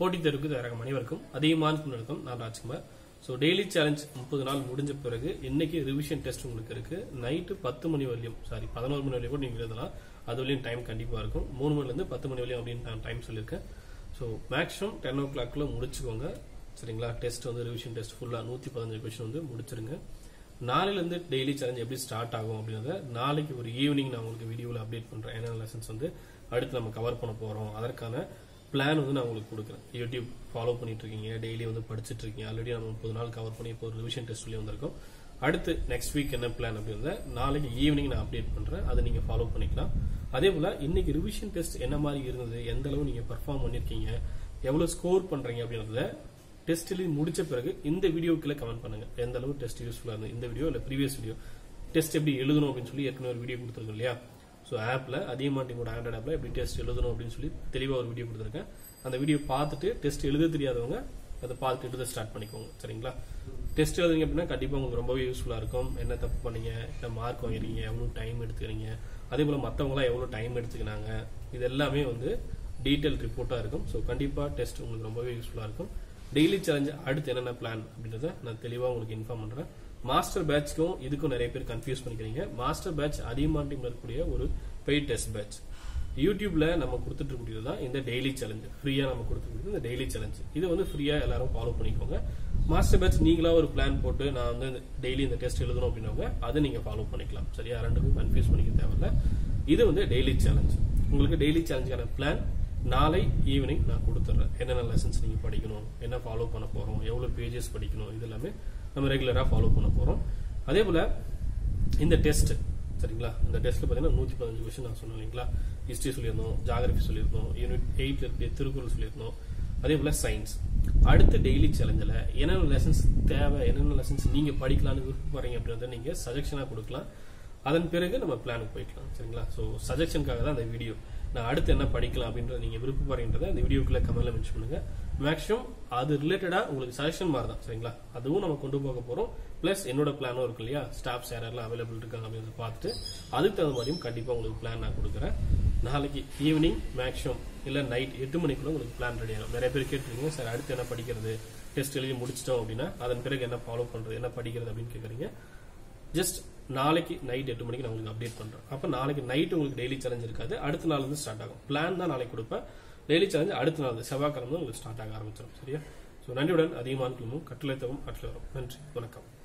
போட்டித் தேர்வுக்கு தயாராகும் அனைவருக்கும் அதிகமான வணக்கம் நான் ராஜ்குமார் ஸோ டெய்லி சேலஞ்ச் முப்பது நாள் முடிஞ்ச பிறகு இன்னைக்கு ரிவிஷன் டெஸ்ட் உங்களுக்கு இருக்கு நைட்டு பத்து மணி வரையும் சாரி பதினோரு மணி வரையும் கூட நீங்க எழுதலாம் அது வரையும் டைம் கண்டிப்பா இருக்கும் மூணு மணிலேருந்து பத்து மணி வரையும் அப்படின்னு நான் டைம் சொல்லியிருக்கேன் ஸோ மேக்ஸிமம் டென் ஓ கிளாக்ல முடிச்சுக்கோங்க சரிங்களா டெஸ்ட் வந்து ரிவிஷன் டெஸ்ட் ஃபுல்லாக நூற்றி பதினஞ்சு கொஸ்டின் வந்து முடிச்சிருங்க நாளையிலேருந்து டெய்லி சேலஞ்ச் எப்படி ஸ்டார்ட் ஆகும் அப்படின்றத நாளைக்கு ஒரு ஈவினிங் நான் உங்களுக்கு வீடியோவில் அப்டேட் பண்ணுறேன் என்னென்ன லெசன்ஸ் வந்து அடுத்து நம்ம கவர் பண்ண போகிறோம் அதற்கான பிளான் வந்து நான் உங்களுக்கு கொடுக்குறேன் யூடியூப் ஃபாலோ பண்ணிட்டு இருக்கீங்க டெய்லி வந்து படிச்சுட்டு இருக்கீங்க ஆல்ரெடி நம்ம முப்பது நாள் கவர் பண்ணி இப்போ ஒரு ரிவிஷன் டெஸ்ட் சொல்லி வந்திருக்கோம் அடுத்து நெக்ஸ்ட் வீக் என்ன பிளான் அப்படின்றத நாளைக்கு ஈவினிங் நான் அப்டேட் பண்றேன் அதை நீங்க ஃபாலோ பண்ணிக்கலாம் அதே போல இன்னைக்கு ரிவிஷன் டெஸ்ட் என்ன மாதிரி இருந்தது எந்த அளவு நீங்க பெர்ஃபார்ம் பண்ணிருக்கீங்க எவ்வளவு ஸ்கோர் பண்றீங்க அப்படின்றத டெஸ்ட் எழுதி முடிச்ச பிறகு இந்த வீடியோக்குள்ள கமெண்ட் பண்ணுங்க எந்த அளவு டெஸ்ட் யூஸ்ஃபுல்லா இருந்தது இந்த வீடியோ இல்ல ப்ரீவியஸ் வீடியோ டெஸ்ட் எப்படி எழுதணும் அப்படின்னு சொல்லி ஏற்கனவே ஒரு வீடியோ கொடுத்துருக்கோம் இல்லையா ஸோ ஆப்ல அதிகமாக டீமோட ஆண்ட்ராய்ட் ஆப்ல எப்படி டெஸ்ட் எழுதணும் அப்படின்னு சொல்லி தெளிவாக ஒரு வீடியோ கொடுத்துருக்கேன் அந்த வீடியோ பார்த்துட்டு டெஸ்ட் எழுத தெரியாதவங்க அதை பார்த்துட்டு எழுத ஸ்டார்ட் பண்ணிக்கோங்க சரிங்களா டெஸ்ட் எழுதுங்க அப்படின்னா கண்டிப்பாக உங்களுக்கு ரொம்பவே யூஸ்ஃபுல்லாக இருக்கும் என்ன தப்பு பண்ணீங்க என்ன மார்க் வாங்குறீங்க எவ்வளோ டைம் எடுத்துக்கிறீங்க அதே போல் மற்றவங்களாம் எவ்வளோ டைம் எடுத்துக்கினாங்க இது எல்லாமே வந்து டீட்டெயில் ரிப்போர்ட்டாக இருக்கும் ஸோ கண்டிப்பாக டெஸ்ட் உங்களுக்கு ரொம்பவே யூஸ்ஃபுல்லாக இருக்கும் டெய்லி சேலஞ்ச் அடுத்து என்னென்ன பிளான் அப்படின்றத நான் தெளிவாக உங்களுக்கு இன்ஃபார்ம் பண்ணுறேன் மாஸ்டர் பேட்ச்க்கும் இதுக்கும் நிறைய பேர் கன்ஃபியூஸ் பண்ணிக்கிறீங்க மாஸ்டர் பேட்ச் அதிகமான டீம்ல இருக்கக்கூடிய ஒரு பெய்ட் டெஸ்ட் பேட்ச் யூடியூப்ல நம்ம கொடுத்துட்டு இருக்கக்கூடியது தான் இந்த டெய்லி சேலஞ்ச் ஃப்ரீயா நம்ம கொடுத்துருக்கிறது இந்த டெய்லி சேலஞ்ச் இது வந்து ஃப்ரீயா எல்லாரும் ஃபாலோ பண்ணிக்கோங்க மாஸ்டர் பேட்ச் நீங்களா ஒரு பிளான் போட்டு நான் வந்து டெய்லி இந்த டெஸ்ட் எழுதணும் அப்படின்னவங்க அதை நீங்க ஃபாலோ பண்ணிக்கலாம் சரியா ரெண்டுக்கும் கன்ஃபியூஸ் பண்ணிக்க தேவையில்ல இது வந்து டெய்லி சேலஞ்ச் உங்களுக்கு டெய்லி சேலஞ்சுக்கான பிளான் நாளை ஈவினிங் நான் கொடுத்துட்றேன் என்னென்ன லெசன்ஸ் நீங்க படிக்கணும் என்ன ஃபாலோ பண்ண போறோம் எவ்வளவு பேஜஸ் படிக்கணும் இது எல்லாமே நம்ம ரெகுலரா ஃபாலோ பண்ண போறோம் அதே போல இந்த டெஸ்ட் சரிங்களா இந்த டெஸ்ட்ல பாத்தீங்கன்னா நூத்தி பதினஞ்சு கொஸ்டின் நான் சொன்னேன் இல்லைங்களா ஹிஸ்டரி சொல்லியிருந்தோம் ஜாகிரபி சொல்லியிருந்தோம் யூனிட் எயிட்ல இருக்க திருக்குறள் சொல்லியிருந்தோம் அதே போல சயின்ஸ் அடுத்த டெய்லி சேலஞ்சில் என்னென்ன லெசன்ஸ் தேவை என்னென்ன லெசன்ஸ் நீங்க படிக்கலாம்னு விருப்பப்படுறீங்க அப்படின்றத நீங்க சஜஷனா கொடுக்கலாம் அதன் பிறகு நம்ம பிளானுக்கு போய்க்கலாம் சரிங்களா ஸோ சஜஷனுக்காக தான் அந்த வீடியோ நான் அடுத்து என்ன படிக்கலாம் அப்படின்றத நீங்க விருப்பப்படுறீன்றத அந்த வீடியோக்குள்ள கமெண்ட்ல மென்ஷன் பண்ணுங்க மேக்ஸிமம் அது ரிலேட்டடா உங்களுக்கு சஜஷன் மாதிரி தான் சரிங்களா அதுவும் நம்ம கொண்டு போக போறோம் பிளஸ் என்னோட பிளானும் இருக்கு இல்லையா ஸ்டாஃப்ஸ் யாரெல்லாம் அவைலபிள் இருக்காங்க அப்படின்னு பார்த்துட்டு அதுக்கு தகுந்த மாதிரியும் கண்டிப்பா உங்களுக்கு பிளான் நான் கொடுக்குறேன் நாளைக்கு ஈவினிங் மேக்ஸிமம் இல்ல நைட் எட்டு மணிக்குள்ள உங்களுக்கு பிளான் ரெடி ஆகும் நிறைய பேர் கேட்டிருக்கீங்க சார் அடுத்து என்ன படிக்கிறது டெஸ்ட் எழுதி முடிச்சிட்டோம் அப்படின்னா அதன் பிறகு என்ன ஃபாலோ பண்றது என்ன படிக்கிறது அப்படின்னு கேக்குறீங்க ஜஸ்ட் நாளைக்கு நைட் எட்டு மணிக்கு நான் உங்களுக்கு அப்டேட் பண்றேன் அப்ப நாளைக்கு நைட் உங்களுக்கு டெய்லி சேலஞ்ச் இருக்காது அடுத்த நாள் வந்து ஸ்டார்ட் ஆகும் பிளான் தான் நாளைக்கு கொடுப்பேன் டெய்லி சேலஞ்ச் அடுத்த நாள் செவ்வாய்க்கிழமை உங்களுக்கு ஸ்டார்ட் ஆக ஆரம்பிச்சிடும் சரியா ஸோ நன்றியுடன் அதிகமான குழுமும் கட்டளை தவும் கட்டளை வரும் நன்றி வணக்கம்